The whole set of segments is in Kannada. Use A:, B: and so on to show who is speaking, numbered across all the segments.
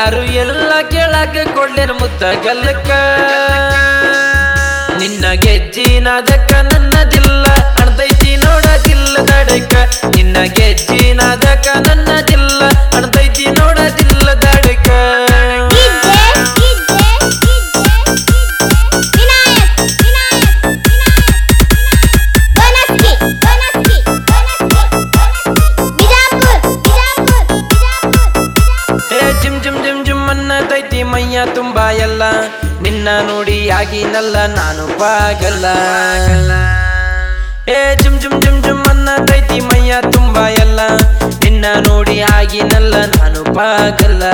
A: ಯಾರು ಎಲ್ಲ ಕೇಳಾಕ ಕೊಡ್ಲೇನ ಮುತ್ತ ಗಲ್ಲಕ್ಕ ನಿನ್ನ ಗೆಜ್ಜಿನಾದಕ್ಕ ನನ್ನದಿಲ್ಲ ಅಣದೈತಿ ನೋಡದಿಲ್ಲ ದಡಕ ನಿನ್ನ ಗೆಜ್ಜಿನಾದಕ್ಕ ನನ್ನದಿಲ್ಲ ಅಣದೈತಿ ನೋಡದಿಲ್ಲ ದಡಕ ಏ ಜಿಮ್ ಜಿಮ್ ಜಿಮ್ ಜಿಮ್ ಅನ್ನತೈತಿ ಮೈಯ ತುಂಬಾ ಎಲ್ಲ ನಿನ್ನ ನೋಡಿ ಆಗಿನಲ್ಲ ನಾನು ಪಾಗಲ್ಲ ಏ ಜಿಮ್ ಜಿಮ್ ಜಿಮ್ ಜಿಮ್ ಅನ್ನತೈತಿ ಮೈಯ ತುಂಬಾ ಎಲ್ಲ ನಿನ್ನ ನೋಡಿ ಆಗಿನಲ್ಲ ನಾನು ಪಾಗಲ್ಲ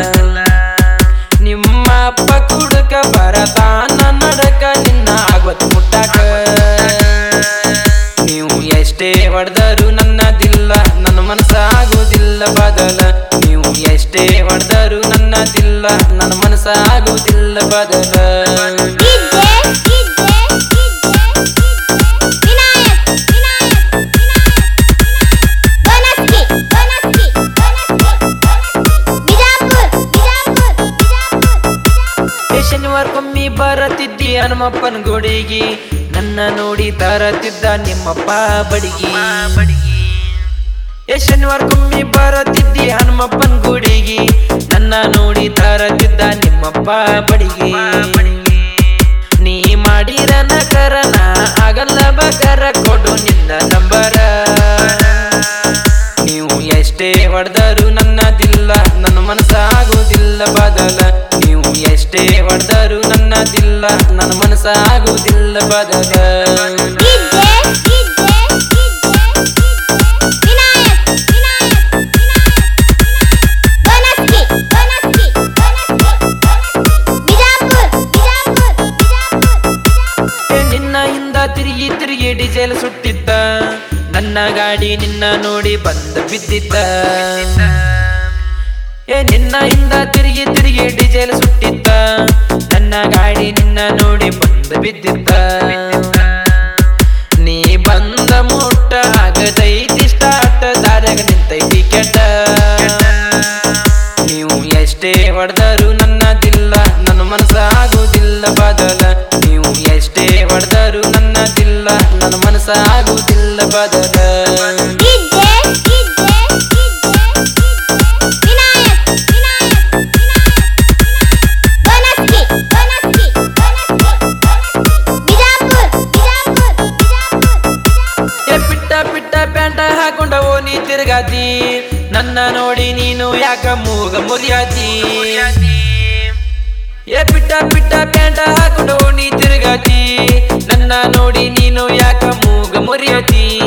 A: ನಿಮ್ಮ ಅಪ್ಪ ಕುಡುಕ ಬರತಾನ ನಡಕ ನಿನ್ನ ಆಗತ್ ಮುಟ್ಟಾಕ ನೀವು ಎಷ್ಟೇ ಹೊಡೆದರು ನನ್ನದಿಲ್ಲ ನನ್ನ ಮನಸ್ಸಾಗುವುದಿಲ್ಲ ಬದಲ ನೀವು ಎಷ್ಟೇ ಹೊಡೆದರು ನನ್ನದಿಲ್ಲ ನನ್ನ ಮನಸ್ಸಾಗುವುದಿಲ್ಲ ಬದಲ ಏ ಶನಿವಾರಕ್ಕೊಮ್ಮಿ ಬರತಿದ್ದಿ ಹನುಮಪ್ಪನ ಗುಡಿಗಿ ನನ್ನ ನೋಡಿ ತರತಿದ್ದ ನಿಮ್ಮಪ್ಪ ಬಡಿಗಿ ಏ ಶನಿವಾರಕ್ಕೊಮ್ಮಿ ಬರತಿದ್ದಿ ಹನುಮಪ್ಪನ ಗುಡಿಗಿ ನನ್ನ ನೋಡಿ ತರತಿದ್ದ ನಿಮ್ಮಪ್ಪ ಬಡಿಗಿ ನೀ ಮಾಡಿರ ನಕರನ ಆಗಲ್ಲ ಬಕರ ಕೊಡು ನಿನ್ನ ನಂಬರ ನೀವು ಎಷ್ಟೇ ಹೊಡೆದರು ನನ್ನದಿಲ್ಲ ನನ್ನ ಮನಸ್ಸಾಗುವುದಿಲ್ಲ ಬದಲ ನೀವು ಎಷ್ಟೇ ಹೊಡೆದರು ನನ್ನದಿಲ್ಲ ನನ್ನ ಮನಸ್ಸಾಗುವುದಿಲ್ಲ ಬದಲ ಏ ನಿನ್ನ ಹಿಂದ ತಿರುಗಿ ತಿರುಗಿ ಡಿಸೇಲ್ ಸುಟ್ಟಿದ್ದ ನನ್ನ ಗಾಡಿ ನಿನ್ನ ನೋಡಿ ಬಂದು ಬಿದ್ದಿದ್ದ ಏ ನಿನ್ನ ಹಿಂದ ತಿರುಗಿ ತಿರುಗಿ ಡಿಸೇಲ್ ಸುಟ್ಟಿದ್ದ ನನ್ನ ಗಾಡಿ ನಿನ್ನ ನೋಡಿ ಬಂದು ಬಿದ್ದಿದ್ದ ನೀ ಬಂದ ಮುಟ್ಟ ಆಗದೈತಿ ಸ್ಟಾರ್ಟ್ ದಾರ್ಯಾಗ ನಿಂತೈತಿ ಕೆಟ್ಟ ನೀವು ಎಷ್ಟೇ ಹೊಡೆದರು ನನ್ನದಿಲ್ಲ ನನ್ನ ಮನಸ್ಸಾಗುವುದಿಲ್ಲ ಬದಲ ನೀವು ಎಷ್ಟೇ ಹೊಡೆದರು ನನ್ನದಿಲ್ಲ ನನ್ನ ಮನಸ್ಸಾಗುವುದಿಲ್ಲ ಬದಲ ಏ ಪಿಟ್ಟ ಪಿಟ್ಟ ಪ್ಯಾಂಟ ಹಾಕೊಂಡ ಓ ನೀ ತಿರುಗಾತಿ ನನ್ನ ನೋಡಿ ನೀನು ಯಾಕ ಮೂಗ ಮುರಿಯಾತಿ ಏ ಪಿಟ್ಟ ಪಿಟ್ಟ ಪ್ಯಾಂಟ ಹಾಕೊಂಡ ಓ ನೀ ತಿರುಗಾತಿ ನನ್ನ ನೋಡಿ ನೀನು ಯಾಕ ಮೂಗ ಮುರಿಯತಿ